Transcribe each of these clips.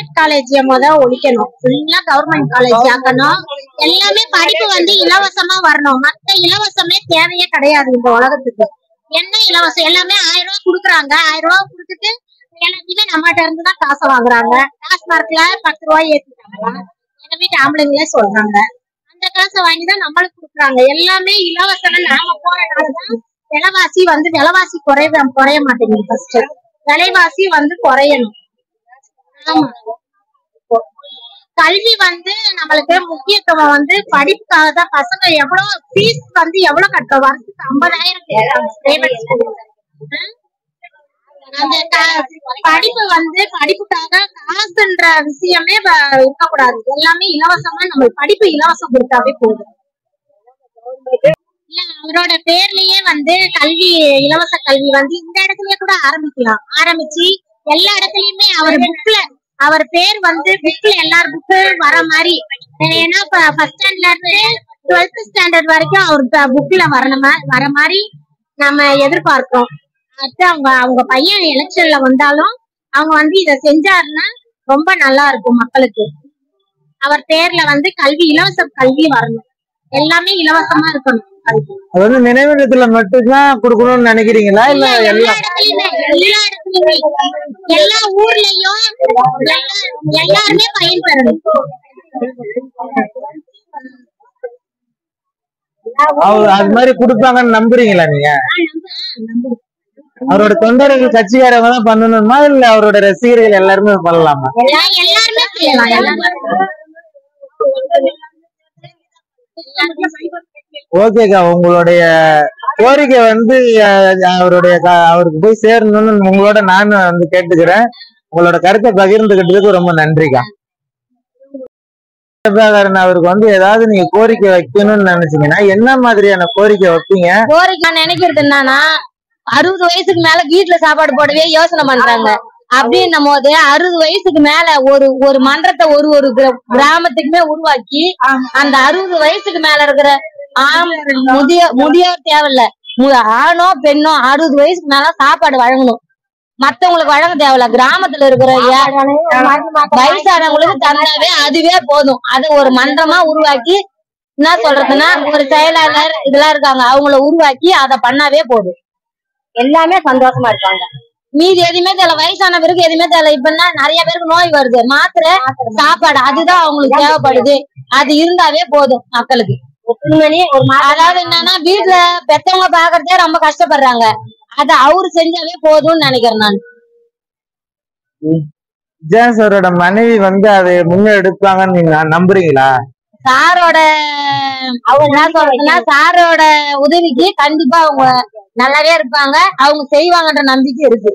Private college முத ஒழிக்கணும் ஃபுல்லா கவர்மெண்ட் காலேஜ் ஆக்கணும் எல்லாமே படிப்பு வந்து இலவசமா வரணும் மத்த இலவசமே தேவையே கிடையாது இந்த உலகத்துக்கு என்ன இலவசம் எல்லாமே ஆயிரம் ரூபாய் குடுக்குறாங்க ஆயிரம் ரூபாய் கொடுத்துட்டு எல்லாத்தையுமே நம்மகிட்ட இருந்து தான் காசை வாங்குறாங்க டாஸ்மார்க்ல பத்து ரூபாய் ஏத்திட்டாங்க எங்க வீட்டு ஆம்பளைங்களே சொல்றாங்க அந்த காசை வாங்கி தான் நம்மளுக்கு கொடுக்குறாங்க எல்லாமே இலவசம் நாம போறதுனாலதான் விலைவாசி வந்து விலைவாசி குறைய குறைய மாட்டேங்குது ஃபர்ஸ்ட் விலைவாசி வந்து குறையணும் ஆமா கல்வி வந்து நம்மளுக்கு முக்கியத்துவம் வந்து படிப்புக்காக தான் பசங்க எவ்வளவு ஃபீஸ் வந்து எவ்வளவு கட்ட வருஷத்துக்கு ஐம்பதாயிரம் கேட்கறாங்க பிரைவேட் ஸ்கூல்ல அந்த க- படிப்பு வந்து படிப்புக்காக காசுன்ற விஷயமே வ- இருக்கக்கூடாது எல்லாமே இலவசமா நம்ம படிப்பு இலவசம் கொடுத்தாவே போதும் இல்ல அவரோட பேர்லயே வந்து கல்வி இலவச கல்வி வந்து இந்த இடத்துலயே கூட ஆரம்பிக்கலாம் ஆரம்பிச்சு எல்லா இடத்துலயுமே அவர் புக்ல அவர் பேர் வந்து புக்ல எல்லார் புக்கு வர மாதிரி ஏன்னா இப்ப ஃபர்ஸ்ட் ஸ்டாண்டர்ட்ல இருந்து டுவெல்த் ஸ்டாண்டர்ட் வரைக்கும் அவர் புக்ல வரணும் வர மாதிரி நம்ம எதிர்பார்க்கிறோம் அடுத்து அவங்க அவங்க பையன் எலெக்ஷன்ல வந்தாலும் அவங்க வந்து இத செஞ்சாருன்னா ரொம்ப நல்லா இருக்கும் மக்களுக்கு அவர் பேர்ல வந்து கல்வி இலவச கல்வி வரணும் எல்லாமே இலவசமா இருக்கணும் கல்வி அது வந்து நினைவிடத்துல மட்டும்தான் கொடுக்கணும்னு நினைக்கிறீங்களா இல்ல எல்லா எல்லா இடத்துலயுமே எல்லா இடத்துலயுமே எல்லா ஊர்லயும் எல்லா- எல்லாருமே பயன்பெறணும் அவர் அது மாதிரி கொடுப்பாங்கன்னு நம்புறீங்களா நீங்க அவரோட தொண்டர்கள் கட்சிக்காரங்க தான் பண்ணணுமா இல்ல அவரோட ரசிகர்கள் எல்லாருமே பண்ணலாமா எல்லா- எல்லாருமே செய்யலாம் எல்லாருமே ஓகேக்கா உங்களுடைய கோரிக்கை வந்து அஹ், அவருடைய க- அவருக்கு போய் சேரணும்னு உங்களோட நானும் வந்து கேட்டுக்கிறேன் உங்களோட கருத்தை பகிர்ந்துகிட்டதுக்கு ரொம்ப நன்றிக்கா பிரபாகரன் அவருக்கு வந்து ஏதாவது நீங்க கோரிக்கை வைக்கணும்னு நினைச்சீங்கன்னா என்ன மாதிரியான கோரிக்கை வைப்பீங்க கோரிக்கை நான் நினைக்கிறது என்னன்னா அறுபது வயசுக்கு மேல வீட்டுல சாப்பாடு போடவே யோசனை பண்றாங்க அப்படின்னும் போது அறுபது வயசுக்கு மேல ஒரு ஒரு மன்றத்தை ஒரு ஒரு கிர- கிராமத்துக்குமே உருவாக்கி அந்த அறுபது வயசுக்கு மேல இருக்கிற ஆம் முதிய முதியோர் தேவையில்ல மு- ஆணோ பெண்ணோ அறுபது வயசுக்கு மேல சாப்பாடு வழங்கணும் மத்தவங்களுக்கு வழங்க தேவையில்ல கிராமத்துல இருக்கிற ஏ- வயசானவங்களுக்கு தந்தாவே அதுவே போதும் அது ஒரு மன்றமா உருவாக்கி என்ன சொல்றதுன்னா ஒரு செயலாளர் இதெல்லாம் இருக்காங்க அவங்கள உருவாக்கி அதை பண்ணாவே போதும் எல்லாமே சந்தோஷமா இருப்பாங்க மீதி எதுவுமே தெரியல வயசான பிறகு எதுவுமே தெரியல இப்ப நிறைய பேருக்கு நோய் வருது மாத்திரை சாப்பாடு அதுதான் அவங்களுக்கு தேவைப்படுது அது இருந்தாவே போதும் மக்களுக்கு அதாவது என்னன்னா வீட்டுல பெத்தவங்க பாக்குறதே ரொம்ப கஷ்டப்படுறாங்க அத அவரு செஞ்சாவே போதும்னு நினைக்கிறேன் நான் விஜயன் சாரோட மனைவி வந்து அதை முன்னெடுப்பாங்கன்னு நீங்க நம்புறீங்களா சாரோட அவங்க என்ன சொல்றதுன்னா சாரோட உதவிக்கு கண்டிப்பா அவங்க நல்லாவே இருப்பாங்க அவங்க செய்வாங்கன்ற நம்பிக்கை இருக்கு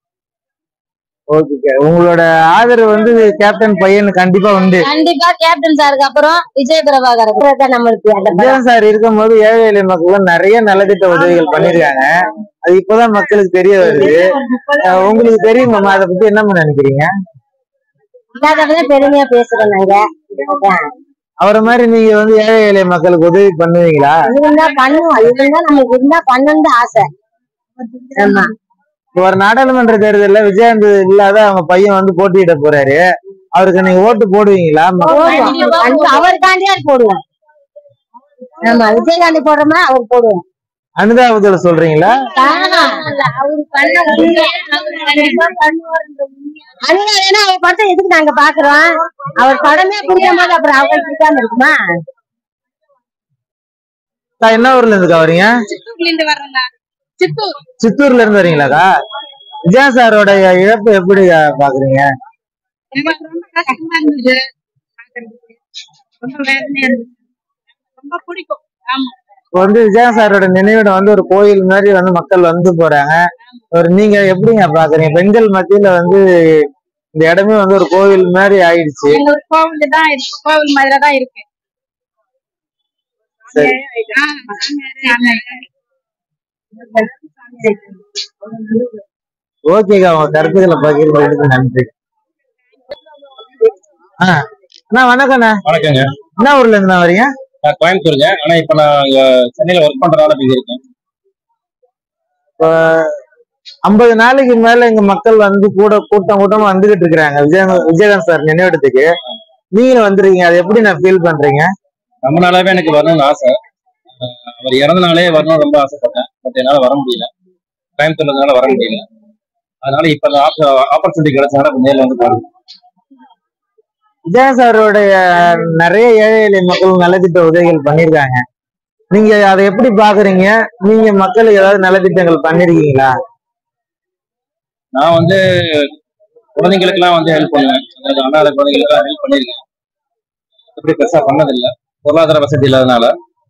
ஓகே உங்களோட ஆதரவு வந்து கேப்டன் பையன் கண்டிப்பா உண்டு கண்டிப்பா கேப்டன் சாருக்கு அப்புறம் விஜய் பிரபாகர் நம்மளுக்கு அந்த விஜயன் சார் இருக்கும்போது ஏழை எளிய மக்களுக்கு நிறைய நலத்திட்ட உதவிகள் பண்ணிருக்காங்க அது இப்பதான் மக்களுக்கு தெரிய வருது அஹ் உங்களுக்கு தெரியுமாமா அதை பத்தி என்ன நினைக்கிறீங்க இல்லாதவங்க பெருமையா பேசுறோம் நாங்க அவரை மாதிரி நீங்க வந்து ஏழை எளிய மக்களுக்கு உதவி பண்ணுவீங்களா இருந்தா பண்ணுவோம் இருந்தா நமக்கு இருந்தா பண்ணணும்னு ஆசை ஆமா ஒரு நாடாளுமன்ற தேர்தல்ல விஜயகாந்த் இல்லாத அவங்க பையன் வந்து போட்டியிட போறாரு அவருக்கு நீங்க ஓட்டு போடுவீங்களா போடுவோம் அவருக்காண்டியா போடுவோம் ஆமா விஜயகாந்தி போடுறோமா அவர் போடுவோம் அனுதாபத்துல சொல்றீங்களா அவரு பண்ண உண்மை. அவரு கண்டிப்பா பண்ணுவாரு. அதுதான் வேணா அவர் படத்தை எதுக்கு நாங்க பாக்குறோம் அவர் படமே பிடிக்கும் போது அப்புறம் அவர் பிடிக்காம இருக்குமா அக்கா, என்ன ஊர்ல இருந்துக்கா வரீங்க சித்தூர்ல இருந்து வர்றேங்க சித்தூர் சித்தூர்ல இருந்து வரீங்களாக்கா விஜயன் சாரோட இழப்பு எப்படி பாக்குறீங்க எனக்கு ரொம்ப கஷ்டமா இருந்தது பாக்குறதுக்கு. ரொம்ப வேதனையா இருந்தது ரொம்ப பிடிக்கும் ஆமா இப்போ வந்து விஜயன் சாரோட நினைவிடம் வந்து ஒரு கோயில் மாதிரி வந்து மக்கள் வந்து போறாங்க ஒரு நீங்க எப்படிங்க பாக்குறீங்க பெண்கள் மத்தியில வந்து இந்த இடமே வந்து ஒரு கோவில் மாதிரி ஆயிடுச்சு எங்க ஒரு கோவில் தான் இருக்கு கோவில் மாதிரி தான் இருக்கு சரி. ஆ, ஆமா. ஓகேக்கா உங்க கருத்துக்களை பகிர்ந்ததுக்கு நன்றி ஆ அண்ணா வணக்கண்ணா வணக்கங்க என்ன ஊர்ல இருந்து வரீங்க நான் கோயம்புத்தூருங்க ஆனா இப்ப நான் இங்க சென்னையில ஒர்க் பண்றதால இங்க இருக்கேன் இப்போ ஐம்பது நாளைக்கு மேல இங்க மக்கள் வந்து கூட கூட்டம் கூட்டமா வந்துகிட்டு இருக்கிறாங்க விஜய விஜயகாந்த் சார் நினைவிடத்துக்கு நீங்களும் வந்துருக்கீங்க அதை எப்படி நான் ஃபீல் பண்றீங்க ரொம்ப நாளாவே எனக்கு வரணும்னு ஆசை அஹ் அவர் இறந்த நாளே வரணும்னு ரொம்ப ஆசைப்பட்டேன் பட் என்னால வர முடியல டைம் தந்ததுனால வர முடியல அதனால இப்ப ஆப்பர்ச்சுனிட்டி கிடைச்சனால இப்ப நேர்ல வந்து பாருங்க விஜயகாந்த் சாரோடைய நிறைய ஏழை எளிய மக்கள் நலத்திட்ட உதவிகள் பண்ணிருக்காங்க நீங்க அதை எப்படி பாக்குறீங்க நீங்க மக்களுக்கு ஏதாவது நலத்திட்டங்கள் பண்ணிருக்கீங்களா நான் வந்து குழந்தைங்களுக்கெல்லாம் வந்து ஹெல்ப் பண்ணுவேன் அதாவது அனாதை குழந்தைங்களுக்கெல்லாம் ஹெல்ப் பண்ணிருக்கேன் எப்படி பெருசா பண்ணதில்லை பொருளாதார வசதி இல்லாதனால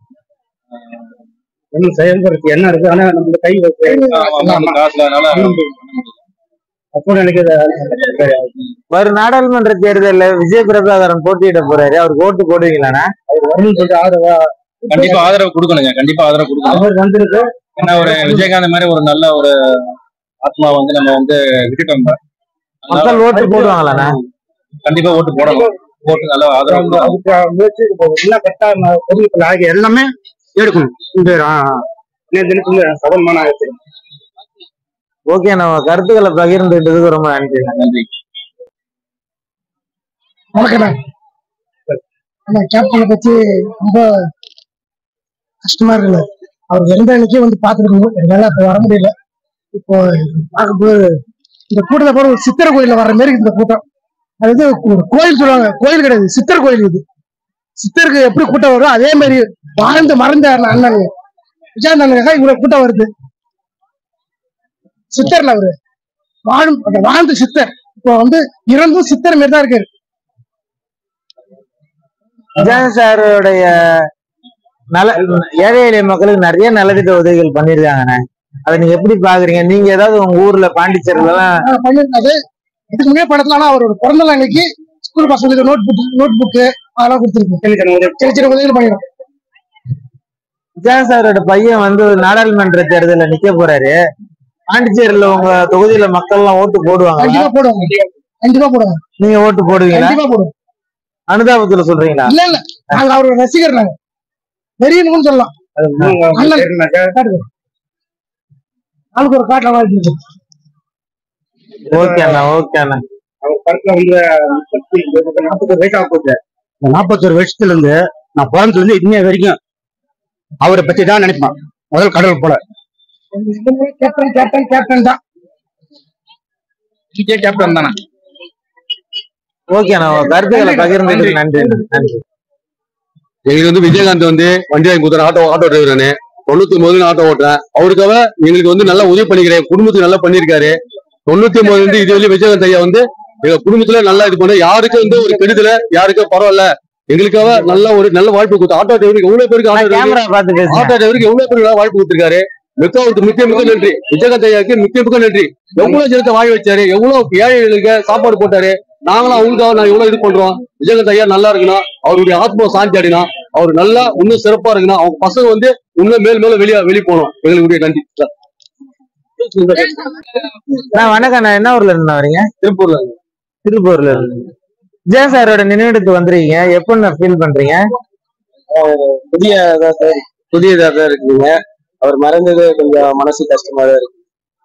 ஒன்றும் செயல்படுத்தி என்ன இருக்கு ஆனா நம்ம கை வச்சு amount காசு இல்லாதனால பண்ண முடியல. அப்போ எனக்கு வரும் நாடாளுமன்ற தேர்தல்ல விஜய பிரபாகரன் போட்டியிட போறாரு அவருக்கு ஓட்டு போடுவீங்களாண்ணா வரணும்னு சொல்லிட்டு ஆதரவா கண்டிப்பா ஆதரவு கொடுக்கணுங்க கண்டிப்பா ஆதரவு கொடுக்கணும் அவர் வந்திருக்கு ஏன்னா ஒரு விஜயகாந்த் மாதிரி ஒரு நல்ல ஒரு ஆத்மா வந்து நம்ம வந்து விட்டுட்டோம் அதனால மக்கள் ஓட்டு போடுவாங்களாண்ணா கண்டிப்பா ஓட்டு போடணும் போட்டு நல்ல ஆதரவு அவங்க கொடுக்கணும். அதுக்கு முயற்சி எல்லாம் கரெக்டா பொதுமக்கள் ஆகிய எல்லாமே எடுக்கணும் இந்த தினத்துல சபலமான ஆயிடுச்சு ஓகே நம்ம கருத்துக்களை பகிர்ந்துட்டதுக்கு ரொம்ப நன்றி நன்றி வணக்கம் ஆனா கேப்டனை பத்தி ரொம்ப கஷ்டமா இருக்குல்ல அவர் எந்த அன்னைக்கே வந்து பாத்துருக்கணும் என்னால அப்ப வர முடியல இப்போ பார்க்கும்போது இந்த கூட்டத்தை போற ஒரு சித்தர் கோயில்ல வர்ற மாதிரி இந்த கூட்டம் அது வந்து ஒரு கோயில் சொல்லுவாங்க கோயில் கிடையாது சித்தர் கோயில் இது சித்தருக்கு எப்படி கூட்டம் வரும் அதே மாதிரி வாழ்ந்து மறைந்த அண்ணன் விஜயகாந்த் அண்ணனுக்காக இவ்வளவு கூட்டம் வருது சித்தர்ல அவரு வாழும் அந்த வாழ்ந்த சித்தர் இப்போ வந்து இறந்தும் சித்தர் மாதிரி தான் இருக்காரு விஜயகாந்த் சாரோடைய நல ஏழை எளிய மக்களுக்கு நிறைய நலத்திட்ட உதவிகள் பண்ணிருக்காங்கண்ணே அதை நீங்க எப்படி பாக்குறீங்க நீங்க ஏதாவது உங்க ஊர்ல பாண்டிச்சேரியில எல்லாம் ஆஹ் பண்ணிருக்காரு இதுக்கு முன்னே படத்துல ஆனா அவரோட பிறந்த நாள் அன்னைக்கு ஸ்கூல் பசங்களுக்கு நோட் புக் நோட் புக்கு அதெல்லாம் கொடுத்துருக்கு சின்ன சின்ன உதவிகள் பண்ணிடும் விஜயகாந்த் சாரோட பையன் வந்து நாடாளுமன்ற தேர்தல்ல நிக்க போறாரு பாண்டிச்சேரியில உங்க தொகுதியில மக்கள் எல்லாம் ஓட்டு போடுவாங்க கண்டிப்பா போடுவாங்க கண்டிப்பா போடுவாங்க நீங்க ஓட்டு போடுவீங்களா கண்டிப்பா போடுவோம் அனுதாபத்துல சொல்றீங்களா இல்ல இல்ல நாங்க அவரோட ரசிகர் நாங்க வெறியனுக்கும் சொல்லலாம் காட்டுங்க ஆளுக்கு ஒரு காட்டுற மாதிரி இருந்துச்சு ஓகே அண்ணா ஓகே அண்ணா அவங்க படத்துல வந்து நாற்பத்தொரு வயசு ஆக போகுது இந்த நாற்பத்தொரு வருஷத்துல இருந்து நான் பிறந்ததுல இருந்து இன்னைய வரைக்கும் அவரை பத்தி தான் நினைப்பான் முதல் கடவுள் போல கேப்டன் கேப்டன் கேப்டன் தான் விஜய் கேப்டன் தானே ஓகே அண்ணா உங்க கருத்துக்களை பகிர்ந்ததுக்கு நன்றி நன்றி எங்களுக்கு வந்து விஜயகாந்த் வந்து வண்டி வாங்கி கொடுத்தாரு ஆட்டோ ஆட்டோ டிரைவர் நானு தொண்ணூத்தி ஒன்பதுல ஆட்டோ ஓட்டுறேன் அவருக்காக எங்களுக்கு வந்து நல்லா உதவி பண்ணிக்கிறேன் குடும்பத்துக்கு நல்லா பண்ணியிருக்காரு தொண்ணூத்தி ஒன்பதுல இருந்து இது வரையும் விஜயகாந்த் ஐயா வந்து எங்க குடும்பத்துல நல்லா இது பண்ண யாருக்கும் வந்து ஒரு கெடுதல யாருக்கும் பரவாயில்ல எங்களுக்காக நல்ல ஒரு நல்ல வாய்ப்பு கொடுத்து ஆட்டோ டிரைவருக்கு எவ்வளவு பேருக்கு ஆட்டோ டிரைவர் கேமரா பார்த்து பேசுங்க ஆட்டோ டிரைவருக்கு எவ்வளவு பேருக்கு வாய்ப்பு கொடுத்திருக்காரு மிக்க அவருக்கு மிக்க மிக்க நன்றி விஜயகாந்த் ஐயாவுக்கு மிக்க மிக்க நன்றி எவ்வளவு ஜனத்தை வாழ வச்சாரு எவ்வளவு ஏழைகளுக்கு சாப்பாடு போட்டாரு நாங்களும் அவங்களுக்காக நான் எவ்வளவு இது பண்றோம் விஜயகாந்த் ஐயா நல்லா இருக்கணும் அவருடைய ஆத்மா சாந்தி அடையணும் அவர் நல்லா இன்னும் சிறப்பா இருக்கணும் அவங்க பசங்க வந்து இன்னும் மேல் மேல வெளியே வெளியே போகணும் எங்களுடைய நன்றி நான் வணக்கம் நான் என்ன ஊர்ல இருந்து வரீங்க திருப்பூர்ல திருப்பூர்ல இருந்து விஜய் சாரோட நினைவிடத்துக்கு வந்துருக்கீங்க எப்படி நான் ஃபீல் பண்றீங்க புதிய புதியதா தான் இருக்குங்க அவர் மறைந்தது கொஞ்சம் மனசு கஷ்டமா தான் இருக்கு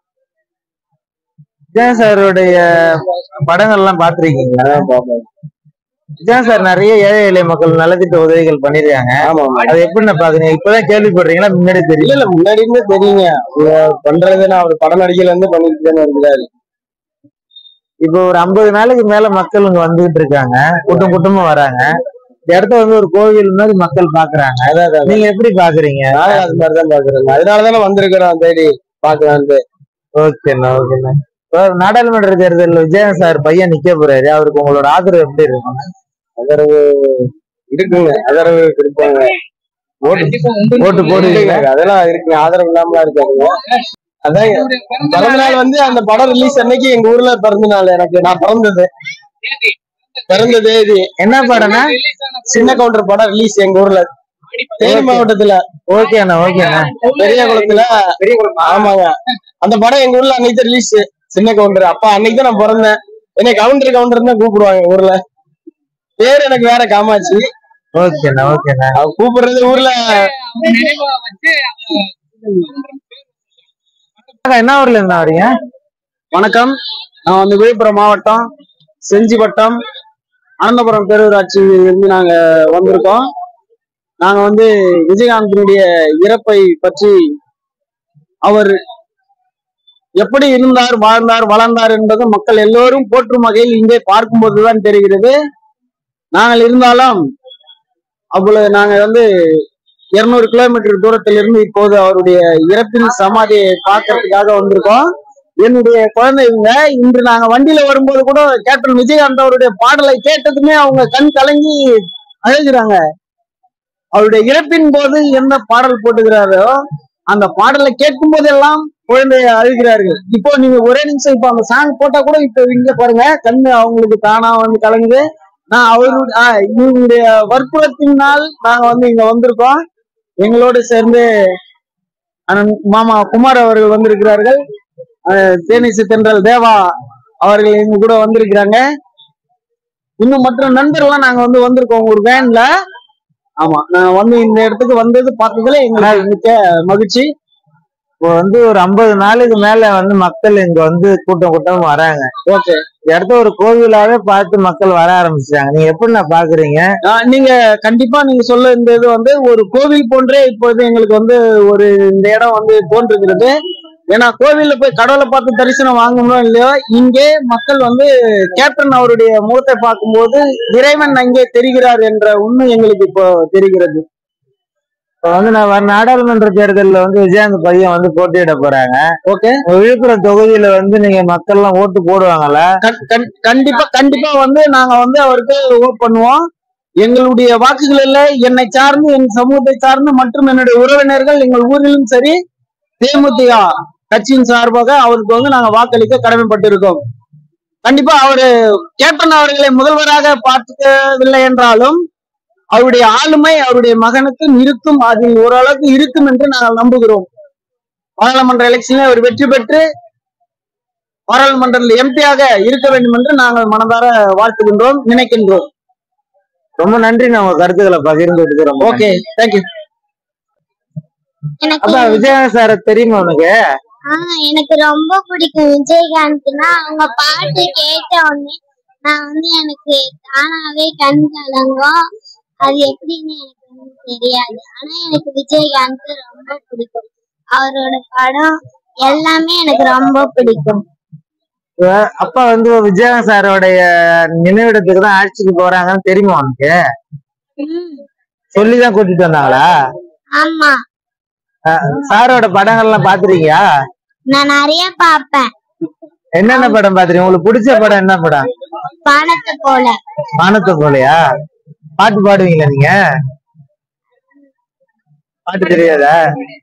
விஜய் சாரோடைய படங்கள் எல்லாம் பாத்திருக்கீங்களா விஜய் சார் நிறைய ஏழை எளிய மக்கள் நலத்திட்ட உதவிகள் பண்ணிருக்காங்க ஆமா அதை எப்படி நான் பாக்குறீங்க இப்பதான் கேள்விப்படுறீங்களா முன்னாடி இல்ல தெரியும் இல்ல முன்னாடி இருந்தே தெரியுங்க அவர் பண்றது நான் அவர் படம் நடிகையில இருந்து பண்ணிட்டு தானே இருக்கிறாரு இப்போ ஒரு ஐம்பது நாளைக்கு மேல மக்கள் இங்க வந்துகிட்டு இருக்காங்க கூட்டம் கூட்டமா வராங்க இந்த இடத்த வந்து ஒரு கோவில் மாதிரி மக்கள் பாக்குறாங்க நீங்க எப்படி பாக்குறீங்க நானும் அது மாதிரிதான் பாக்குறேன் அதனால தானே வந்திருக்கிறோம் தேடி பாக்கலான்ட்டு ஓகேண்ணா ஓகேண்ணா இப்போ நாடாளுமன்ற தேர்தலில் விஜயன் சார் பையன் நிக்க போறாரு அவருக்கு உங்களோட ஆதரவு எப்படி இருக்கும் ஆதரவு இருக்குங்க ஆதரவு கொடுப்பாங்க ஓட்டு போடுவீங்களா அதெல்லாம் இருக்குங்க ஆதரவு இல்லாமலாம் இருக்காதுங்க அதான் பிறந்த நாள் வந்து அந்த படம் ரிலீஸ் அன்னைக்கு எங்க ஊர்ல பிறந்த நாள் எனக்கு நான் பிறந்தது பிறந்த தேதி என்ன படம்னா சின்ன கவுண்டர் படம் ரிலீஸ் எங்க ஊர்ல தேனி மாவட்டத்துல ஓகேண்ணா ஓகேண்ணா பெரிய குளத்துல பெரிய குளம் ஆமாங்க அந்த படம் எங்க ஊர்ல அன்னைக்கு ரிலீஸ் சின்ன கவுண்டர் அப்ப அன்னைக்கு தான் நான் பிறந்தேன் என்னை கவுண்டர் கவுண்டர் தான் கூப்பிடுவாங்க எங்க ஊர்ல பேர் எனக்கு வேற காமாட்சி ஓகேண்ணா ஓகேண்ணா அவ கூப்பிடுறது ஊர்ல என்ன ஊர்ல இருந்தா வரீங்க வணக்கம் நான் வந்து விழுப்புரம் மாவட்டம் செஞ்சி வட்டம் அனந்தபுரம் பேரூராட்சி இருந்து நாங்க வந்திருக்கோம் நாங்க வந்து விஜயகாந்தினுடைய இறப்பை பற்றி அவர் எப்படி இருந்தார் வாழ்ந்தார் வளர்ந்தார் என்பது மக்கள் எல்லோரும் போற்றும் வகையில் இங்கே பார்க்கும்போதுதான் தெரிகிறது நாங்கள் இருந்தாலும் அவ்வளவு நாங்க வந்து இருநூறு கிலோமீட்டர் தூரத்திலிருந்து இப்போது அவருடைய இறப்பின் சமாதியை பார்க்கறதுக்காக வந்திருக்கோம் என்னுடைய குழந்தைங்க இன்று நாங்க வண்டியில வரும்போது கூட கேப்டன் விஜயகாந்த் அவருடைய பாடலை கேட்டதுமே அவங்க கண் கலங்கி அழுகிறாங்க அவருடைய இறப்பின் போது என்ன பாடல் போட்டுக்கிறாரோ அந்த பாடலை கேட்கும் போதெல்லாம் குழந்தைய அழுகிறார்கள் இப்போ நீங்க ஒரே நிமிஷம் இப்போ அந்த சாங் போட்டா கூட இப்போ இங்க பாருங்க கண்ணு அவங்களுக்கு தானா வந்து கலங்குது நான் அவருடைய ஆஹ் இவங்களுடைய வற்புறத்தினால் நாங்க வந்து இங்க வந்திருக்கோம் எங்களோடு சேர்ந்து அண்ணன் மாமா குமார் அவர்கள் வந்திருக்கிறார்கள் அஹ் தேனிசு தென்றல் தேவா அவர்கள் எங்க கூட வந்திருக்கிறாங்க இன்னும் மற்ற நண்பர்கள்லாம் நாங்க வந்து வந்திருக்கோம் ஒரு வேன்ல ஆமா நான் வந்து இந்த இடத்துக்கு வந்தது பார்த்ததுல எங்களுக்கு மிக்க மகிழ்ச்சி இப்போ வந்து ஒரு ஐம்பது நாளுக்கு மேல வந்து மக்கள் இங்க வந்து கூட்டம் கூட்டம் வராங்க ஓகே இந்த இடத்த ஒரு கோவிலாவே பார்த்து மக்கள் வர ஆரம்பிச்சிட்டாங்க நீங்க எப்படி நான் பாக்குறீங்க ஆஹ் நீங்க கண்டிப்பா நீங்க சொல்ல இந்த இது வந்து ஒரு கோவில் போன்றே இப்போது எங்களுக்கு வந்து ஒரு இந்த இடம் வந்து தோன்றுகிறது ஏன்னா கோவில்ல போய் கடவுளை பார்த்து தரிசனம் வாங்கணும் இல்லையோ இங்கே மக்கள் வந்து கேப்டன் அவருடைய முகத்தை பார்க்கும்போது இறைவன் அங்கே தெரிகிறார் என்ற உண்மை எங்களுக்கு இப்போ தெரிகிறது இப்போ வந்து நான் வர நாடாளுமன்ற தேர்தல்ல வந்து விஜயகாந்த் பையன் வந்து போட்டியிட போறாங்க ஓகே விழுப்புரம் தொகுதியில வந்து நீங்க மக்கள் எல்லாம் ஓட்டு போடுவாங்கல்ல கண்- கண்- கண்டிப்பா கண்டிப்பா வந்து நாங்க வந்து அவருக்கு ஓட் பண்ணுவோம் எங்களுடைய வாக்குகளில் என்னை சார்ந்து என் சமூகத்தை சார்ந்து மற்றும் என்னுடைய உறவினர்கள் எங்கள் ஊரிலும் சரி தேமுதிக கட்சியின் சார்பாக அவருக்கு வந்து நாங்க வாக்களிக்க கடமைப்பட்டிருக்கோம் கண்டிப்பா அவரு கேப்டன் அவர்களை முதல்வராக பார்த்துக்கவில்லை என்றாலும் அவருடைய ஆளுமை அவருடைய மகனுக்கு இருக்கும் அதில் ஓரளவுக்கு இருக்கும் என்று நாங்கள் நம்புகிறோம் பாராளுமன்ற எலெக்ஷனில் அவர் வெற்றி பெற்று பாராளுமன்றத்தில் எம்பியாக இருக்க வேண்டும் என்று நாங்கள் மனதார வாழ்த்துகின்றோம் நினைக்கின்றோம் ரொம்ப நன்றி நான் உங்க கருத்துக்களை பகிர்ந்துட்டு ரொம்ப ஓகே தேங்க்யூ எனக்கு அப்ப விஜயகாந்த் சார தெரியுமா உனக்கு ஆஹ் எனக்கு ரொம்ப பிடிக்கும் விஜயகாந்த்னா அவங்க பாட்டு கேட்ட உடனே நான் வந்து எனக்கு தானாவே கண் கலங்கும் அது எப்படின்னு எனக்கு வந்து தெரியாது ஆனா எனக்கு விஜயகாந்த் ரொம்ப பிடிக்கும் அவரோட படம் எல்லாமே எனக்கு ரொம்ப பிடிக்கும் இப்ப அப்பா வந்து விஜயகாந்த் சாரோடைய நினைவிடத்துக்கு தான் ஆட்சிக்கு போறாங்கன்னு தெரியுமா உனக்கு உம் சொல்லிதான் கூட்டிட்டு வந்தாங்களா ஆமா சாரோட படங்கள்லாம் பாத்துருக்கியா நான் நிறைய பாப்பேன் என்னென்ன படம் பாத்துருக்கீங்க உங்களுக்கு பிடிச்ச படம் என்ன படம் பானத்தை போல வானத்தை போலையா பாட்டு பாடுவீங்களா நீங்க பாட்டு தெரியாதா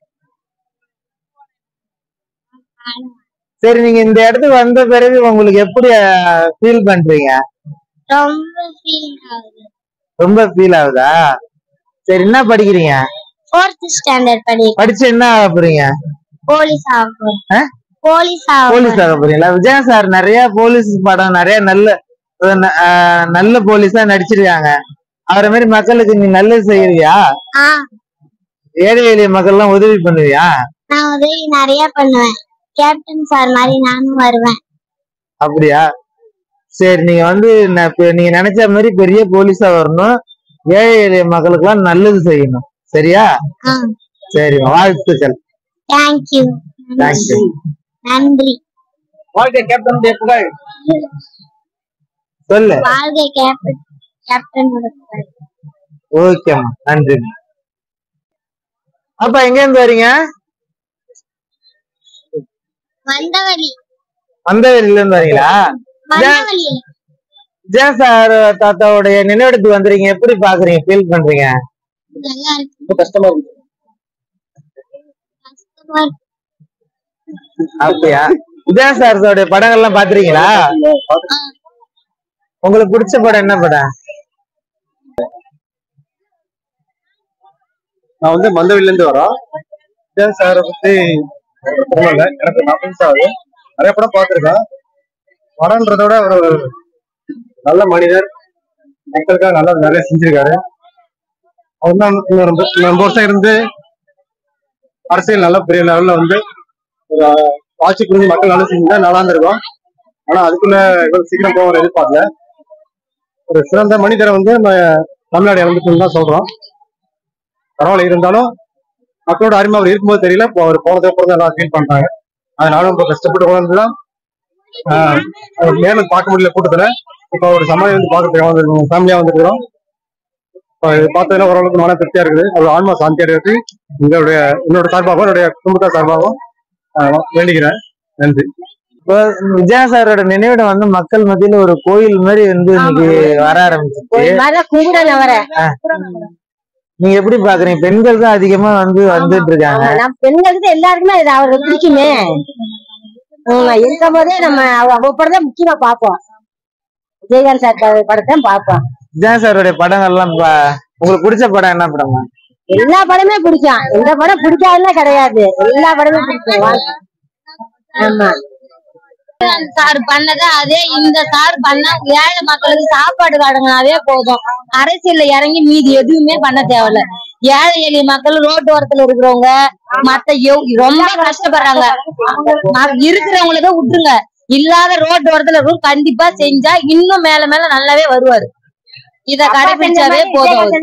சரி நீங்க இந்த இடத்துக்கு வந்த பிறகு உங்களுக்கு எப்படி ஃபீல் பண்றீங்க ரொம்ப ஃபீல் ஆகுது ரொம்ப ஃபீல் ஆகுதா சரி என்ன படிக்கிறீங்க ஃபோர்த் ஸ்டாண்டர்ட் படி படிச்சு என்ன ஆக போறீங்க போலீஸ் ஆகும் ஆ? போலீஸ் ஆகும் போலீஸ் ஆக போறீங்களா விஜயன் சார் நிறைய போலீஸ் படம் நிறைய நல்ல அஹ், நல்ல போலீஸா நடிச்சிருக்காங்க அவரை மாதிரி மக்களுக்கு நீ நல்லது செய்யறியா ஆ ஏழை எளிய மக்கள் எல்லாம் உதவி பண்ணுவியா நான் உதவி நிறைய பண்ணுவேன் கேப்டன் சார் மாதிரி நானும் வருவேன் அப்படியா சரி நீங்க வந்து ந- இப்ப நீங்க நினைச்ச மாதிரி பெரிய போலீஸா வரணும் ஏழை எளிய மக்களுக்கு எல்லாம் நல்லது செய்யணும் சரியா ஆ சரி வாழ்த்துக்கள் தேங்க்யூ தேங்க்யூ நன்றி வாழ்க்கை கேப்டனுடைய புகழ் சொல்லு வாழ்க கேப்டன் கேப்டனோட புகழ் ஓகேம்மா நன்றி அப்பா எங்க இருந்து வரீங்க வந்தவழி வந்தவெளியில இருந்து வரீங்களா வந்தவழி விஜய் சார் தாத்தாவுடைய நினைவிடத்துக்கு வந்துறீங்க எப்படி பாக்குறீங்க ஃபீல் பண்றீங்க நல்லா இருக்கு ரொம்ப கஷ்டமா இருக்கு கஷ்டமா இருக்கு. அப்படியா விஜய் சாரோட படங்கள்லாம் பாத்துறீங்களா உங்களுக்கு பிடிச்ச படம் என்ன படம் நான் வந்து மந்தவெளில இருந்து வரோம் விஜயன் சாரை பத்தி சொல்லல எனக்கு நாற்பது நிமிஷம் ஆகுது நிறைய படம் பார்த்திருக்கேன் படம்ன்றத விட ஒரு நல்ல மனிதர் மக்களுக்காக நல்லா நிறைய செஞ்சிருக்காரு அவர் தான் இன்னும் ரொம்ப இன்னும் ரொம்ப வருஷம் இருந்து அரசியல் நல்ல பெரிய லெவல்ல வந்து ஒரு ஆட்சி புரிஞ்சு மக்கள் நல்லா செஞ்சா நல்லா இருந்திருக்கும் ஆனா அதுக்குள்ள இவ்வளவு சீக்கிரம் போகிற எதிர்பார்க்கல ஒரு சிறந்த மனிதரை வந்து நம்ம தமிழ்நாடு இழந்துட்டுன்னு தான் சொல்றோம் பரவாயில்ல இருந்தாலும் மக்களோட அருமை அவர் இருக்கும்போது தெரியல இப்போ அவர் போனதுக்கு அப்புறம் தான் எல்லாம் ஃபீல் பண்றாங்க அதனால ரொம்ப கஷ்டப்பட்டு உணர்ந்துதான் நேரில் பார்க்க முடியல கூட்டத்துல இப்போ ஒரு சமாளி வந்து பார்க்கறதுக்கு வந்து ஃபேமிலியா வந்துருக்கிறோம் இப்போ இது பார்த்ததுல ஓரளவுக்கு மன திருப்தியா இருக்குது அவர் ஆன்மா சாந்தியா இருக்கு உங்களுடைய என்னோட சார்பாகவும் என்னுடைய குடும்பத்தார் சார்பாகவும் ஆஹ் வேண்டிக்கிறேன் நன்றி இப்போ விஜயா சாரோட நினைவிடம் வந்து மக்கள் மத்தியில ஒரு கோயில் மாதிரி வந்து இன்னைக்கு வர ஆரம்பிச்சிச்சு கும்பிடல வர நீங்க எப்படி பாக்குறீங்க பெண்கள் தான் அதிகமா வந்து வந்துட்டு இருக்காங்க நம்ம பெண்களுக்கு எல்லாருக்குமே இது அவருக்கு பிடிக்குமே ஹம், இருக்கும் போதே நம்ம அவ அவ படம் தான் முக்கியமா பார்ப்போம் விஜயகாந்த் சார் ப- படத்தை பார்ப்போம் விஜயா சாரோட படங்கள்லாம் பா- உங்களுக்கு பிடிச்ச படம் என்ன படம் எல்லா படமே பிடிக்கும் எந்த படம் பிடிக்காதுன்னா கிடையாது எல்லா படமே பிடிக்கும் வா- ஆமா சார் பண்ணத அதே இந்த சார் பண்ணா ஏழை மக்களுக்கு சாப்பாடு வழங்கினாவே போதும் அரசியல்ல இறங்கி மீதி எதுவுமே பண்ண தேவையில்ல ஏழை எளிய மக்கள் ரோட்டு ஓரத்துல இருக்கிறவங்க மத்த எவ்- ரொம்ப கஷ்டப்படுறாங்க ம- இருக்கிறவங்களுக்கு விட்டுருங்க இல்லாத ரோட்டு ஓரத்துல இருக்கும் கண்டிப்பா செஞ்சா இன்னும் மேல மேல நல்லாவே வருவாரு இத கடைபிடிச்சாவே போதும் அவருக்கு.